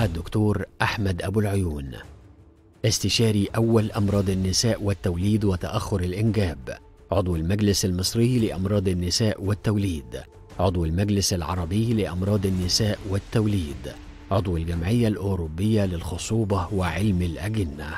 الدكتور أحمد أبو العيون استشاري أول أمراض النساء والتوليد وتأخر الإنجاب عضو المجلس المصري لأمراض النساء والتوليد عضو المجلس العربي لأمراض النساء والتوليد عضو الجمعية الأوروبية للخصوبة وعلم الأجنة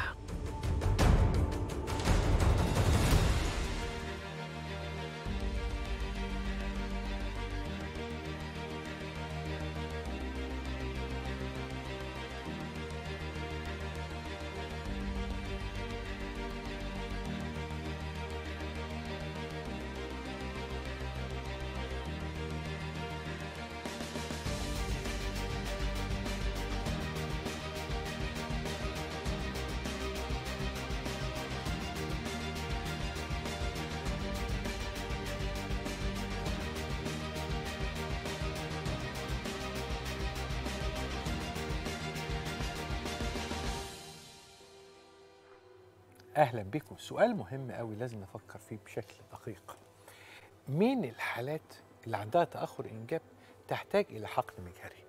اهلا بكم سؤال مهم قوي لازم نفكر فيه بشكل دقيق مين الحالات اللي عندها تاخر انجاب تحتاج الى حقن مجهري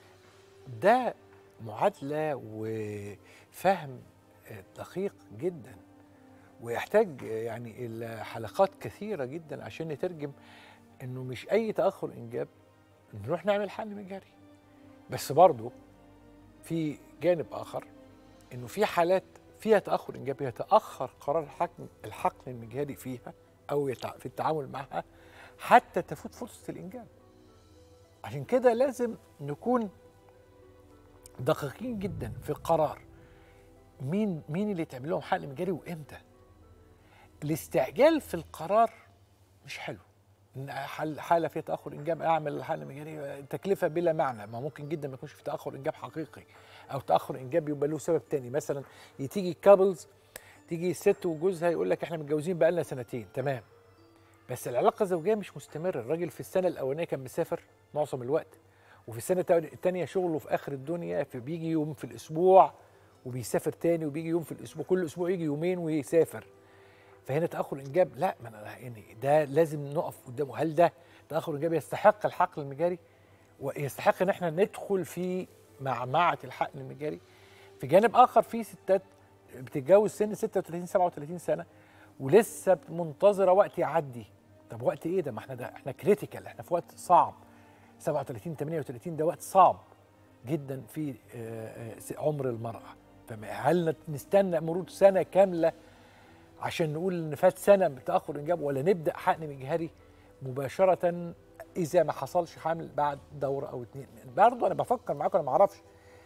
ده معادله وفهم دقيق جدا ويحتاج يعني الى حلقات كثيره جدا عشان نترجم انه مش اي تاخر انجاب نروح نعمل حقن مجهري بس برضه في جانب اخر انه في حالات فيها تاخر انجاب يتاخر قرار الحقن الحقن المجهري فيها او يتع... في التعامل معها حتى تفوت فرصه الانجاب عشان كده لازم نكون دقيقين جدا في القرار مين مين اللي تعمل لهم حقن مجهري وامتى الاستعجال في القرار مش حلو إن حال- حاله فيها تاخر انجاب اعمل حقن مجهري تكلفه بلا معنى ما ممكن جدا ما يكونش في تاخر انجاب حقيقي او تاخر انجاب يبقى له سبب تاني مثلا تيجي كابلز تيجي الست وجوزها يقول لك احنا متجوزين بقالنا سنتين تمام بس العلاقه الزوجيه مش مستمره الراجل في السنه الاولانيه كان مسافر معظم الوقت وفي السنه التا- التانيه شغله في اخر الدنيا فبيجي يوم في الاسبوع وبيسافر تاني وبيجي يوم في الاسبوع كل اسبوع يجي يومين ويسافر فهنا تاخر انجاب لا ما أنا يعني ده لازم نقف قدامه هل ده تاخر انجاب يستحق الحقل المجاري ويستحق ان احنا ندخل في معمعه الحقن المجاري في جانب اخر في ستات بتتجوز سن 36 37 سنه ولسه منتظره وقت يعدي طب وقت ايه ده ما احنا ده احنا كريتيكال احنا في وقت صعب 37 38 ده وقت صعب جدا في آه، آه، عمر المراه فهل نستنى مرور سنه كامله عشان نقول ان فات سنه بتاخر انجاب ولا نبدا حقن مجهري مباشره اذا ما حصلش حمل بعد دوره او اتنين برضه انا بفكر معاكم انا ما اعرفش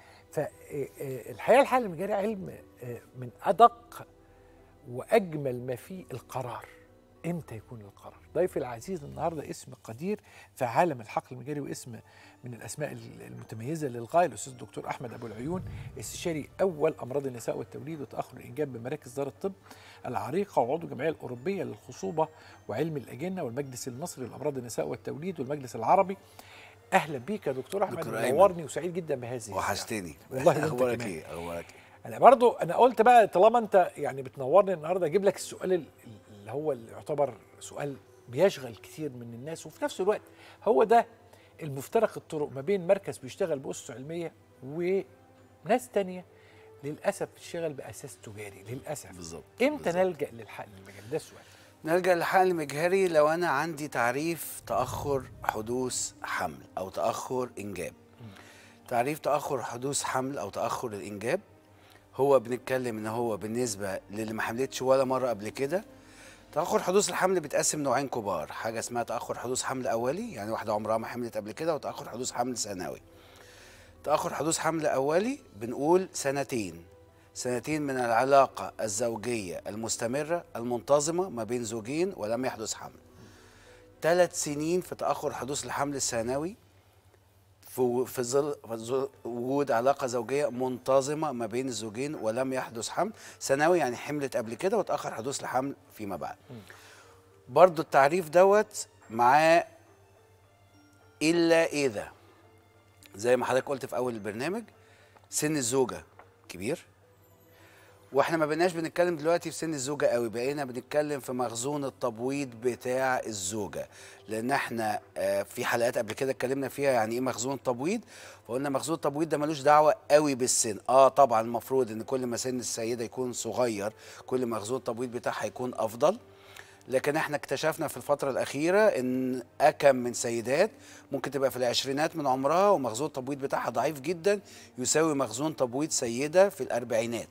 فالحقيقه الحقن المجهري علم آه، من ادق واجمل ما فيه القرار امتى يكون القرار ضيفي العزيز النهارده اسم قدير في عالم الحقل المجاري واسم من الاسماء المتميزه للغايه الاستاذ الدكتور احمد ابو العيون استشاري اول امراض النساء والتوليد وتاخر الانجاب بمراكز دار الطب العريقه وعضو الجمعيه الاوروبيه للخصوبه وعلم الاجنه والمجلس المصري لامراض النساء والتوليد والمجلس العربي اهلا بيك يا دكتور احمد دكتور أيمن. منورني وسعيد جدا بهذه الساعة. وحشتني والله وأنت اخبارك كمان. ايه اخبارك ايه انا برضو انا قلت بقى طالما انت يعني بتنورني النهارده اجيب لك السؤال ال- اللي هو اللي يعتبر سؤال بيشغل كتير من الناس وفي نفس الوقت هو ده المفترق الطرق ما بين مركز بيشتغل بأسس علمية وناس تانية للأسف بتشتغل بأساس تجاري للأسف بالظبط امتى بالظبط. نلجأ للحقن المجال ده السؤال نرجع للحقن المجهري لو انا عندي تعريف تاخر حدوث حمل او تاخر انجاب تعريف تاخر حدوث حمل او تاخر الانجاب هو بنتكلم ان هو بالنسبه للي ما حملتش ولا مره قبل كده تاخر حدوث الحمل بيتقسم نوعين كبار حاجه اسمها تاخر حدوث حمل اولي يعني واحده عمرها ما حملت قبل كده وتاخر حدوث حمل ثانوي تاخر حدوث حمل اولي بنقول سنتين سنتين من العلاقه الزوجيه المستمره المنتظمه ما بين زوجين ولم يحدث حمل ثلاث سنين في تاخر حدوث الحمل الثانوي في في ظل في ظل وجود علاقه زوجيه منتظمه ما بين الزوجين ولم يحدث حمل ثانوي يعني حملت قبل كده وتاخر حدوث الحمل فيما بعد برضو التعريف دوت معاه الا اذا زي ما حضرتك قلت في اول البرنامج سن الزوجه كبير واحنا ما بقيناش بنتكلم دلوقتي في سن الزوجه قوي بقينا بنتكلم في مخزون التبويض بتاع الزوجه لان احنا آه، في حلقات قبل كده اتكلمنا فيها يعني ايه مخزون التبويض فقلنا مخزون التبويض ده ملوش دعوه قوي بالسن اه طبعا المفروض ان كل ما سن السيده يكون صغير كل ما مخزون التبويض بتاعها يكون افضل لكن احنا اكتشفنا في الفترة الأخيرة إن أكم من سيدات ممكن تبقى في العشرينات من عمرها ومخزون التبويض بتاعها ضعيف جدا يساوي مخزون تبويض سيدة في الأربعينات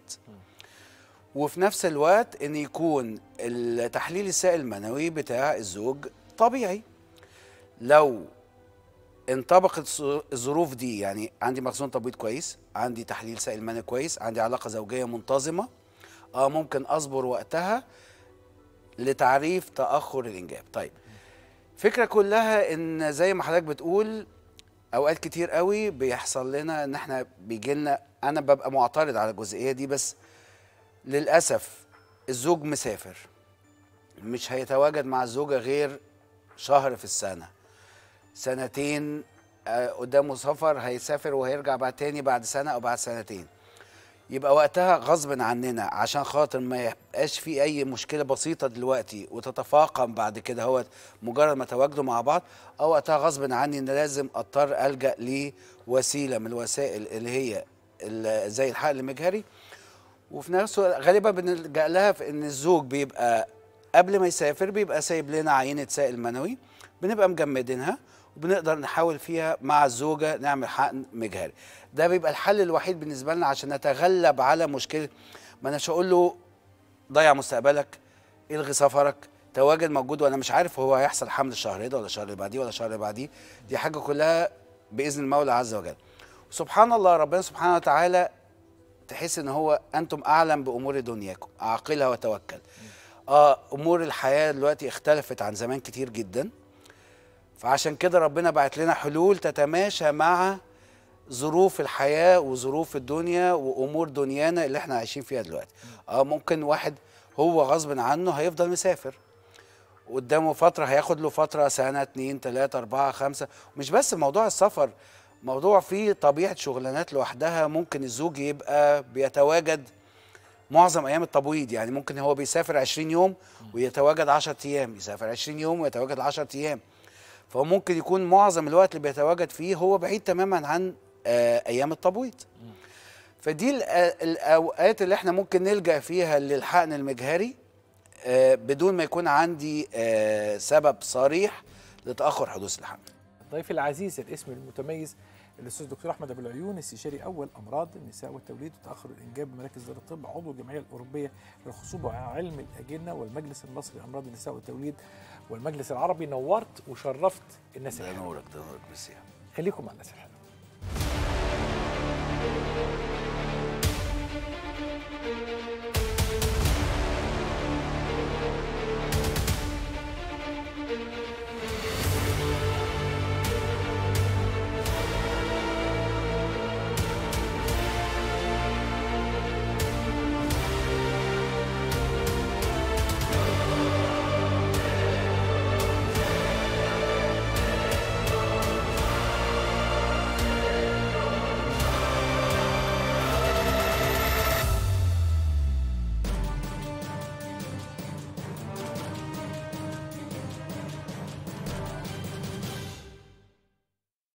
وفي نفس الوقت ان يكون التحليل السائل المنوي بتاع الزوج طبيعي لو انطبقت الظ- الظروف دي يعني عندي مخزون تبويض كويس عندي تحليل سائل منوي كويس عندي علاقه زوجيه منتظمه اه ممكن اصبر وقتها لتعريف تاخر الانجاب طيب الفكره كلها ان زي ما حضرتك بتقول اوقات كتير قوي بيحصل لنا ان احنا بيجي لنا انا ببقى معترض على الجزئيه دي بس للأسف الزوج مسافر مش هيتواجد مع الزوجة غير شهر في السنة سنتين آه، قدامه سفر هيسافر وهيرجع بعد تاني بعد سنة أو بعد سنتين يبقى وقتها غصب عننا عشان خاطر ما يبقاش في أي مشكلة بسيطة دلوقتي وتتفاقم بعد كده هو مجرد ما تواجدوا مع بعض أو وقتها غصب عني إن لازم أضطر ألجأ لوسيلة من الوسائل اللي هي ال- زي الحقل المجهري وفي نفس الوقت غالبا بنلجا لها في ان الزوج بيبقى قبل ما يسافر بيبقى سايب لنا عينه سائل منوي بنبقى مجمدينها وبنقدر نحاول فيها مع الزوجه نعمل حقن مجهري ده بيبقى الحل الوحيد بالنسبه لنا عشان نتغلب على مشكله ما انا مش هقول له ضيع مستقبلك الغي سفرك تواجد موجود وانا مش عارف هو هيحصل حمل الشهر ده ولا الشهر اللي بعديه ولا الشهر اللي بعديه دي حاجه كلها باذن المولى عز وجل سبحان الله ربنا سبحانه وتعالى تحس ان هو انتم اعلم بامور دنياكم اعقلها وتوكل اه امور الحياه دلوقتي اختلفت عن زمان كتير جدا فعشان كده ربنا بعت لنا حلول تتماشى مع ظروف الحياه وظروف الدنيا وامور دنيانا اللي احنا عايشين فيها دلوقتي اه ممكن واحد هو غصب عنه هيفضل مسافر قدامه فترة هياخد له فترة سنة اتنين تلاتة أربعة خمسة مش بس موضوع السفر موضوع فيه طبيعة شغلانات لوحدها ممكن الزوج يبقى بيتواجد معظم أيام التبويض يعني ممكن هو بيسافر 20 يوم ويتواجد 10 أيام يسافر 20 يوم ويتواجد 10 أيام فهو ممكن يكون معظم الوقت اللي بيتواجد فيه هو بعيد تماما عن آه، أيام التبويض فدي الأ- الأوقات اللي احنا ممكن نلجأ فيها للحقن المجهري آه، بدون ما يكون عندي آه، سبب صريح لتأخر حدوث الحمل ضيفي العزيز الاسم المتميز الاستاذ دكتور احمد ابو العيون استشاري اول امراض النساء والتوليد وتاخر الانجاب بمراكز دار الطب عضو الجمعيه الاوروبيه للخصوبه وعلم الاجنه والمجلس المصري لامراض النساء والتوليد والمجلس العربي نورت وشرفت الناس ده الحلوه نورك ده نورك بالسيح خليكم مع الناس الحلوه